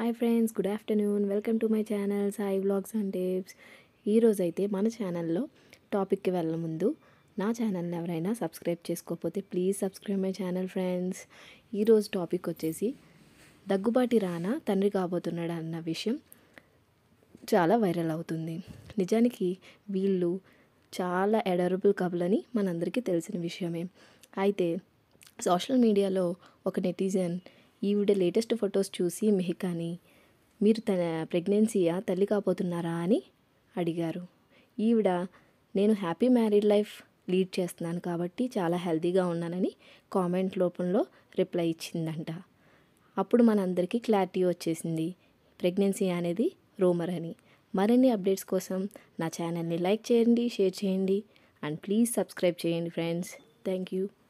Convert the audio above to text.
hi friends good afternoon welcome to my channel Sai vlogs and tips ఈరోజు అయితే మన ఛానల్లో టాపిక్కి వెళ్ళే ముందు నా ఛానల్ని ఎవరైనా సబ్స్క్రైబ్ చేసుకోకపోతే please subscribe my channel friends ఈరోజు టాపిక్ వచ్చేసి దగ్గుబాటి రానా తండ్రి కాబోతున్నాడు అన్న విషయం చాలా వైరల్ అవుతుంది నిజానికి వీళ్ళు చాలా ఎడరబుల్ కపుల్ అని మనందరికీ తెలిసిన విషయమే అయితే సోషల్ మీడియాలో ఒక నెటిజన్ ఈవిడ లేటెస్ట్ ఫొటోస్ చూసి మెహికాని మీరు తన ప్రెగ్నెన్సీయా తల్లి కాబోతున్నారా అని అడిగారు ఈవిడ నేను హ్యాపీ మ్యారీడ్ లైఫ్ లీడ్ చేస్తున్నాను కాబట్టి చాలా హెల్తీగా ఉన్నానని కామెంట్ రూపంలో రిప్లై ఇచ్చిందంట అప్పుడు మనందరికీ క్లారిటీ వచ్చేసింది ప్రెగ్నెన్సీ అనేది రూమర్ అని మరిన్ని అప్డేట్స్ కోసం నా ఛానల్ని లైక్ చేయండి షేర్ చేయండి అండ్ ప్లీజ్ సబ్స్క్రైబ్ చేయండి ఫ్రెండ్స్ థ్యాంక్ యూ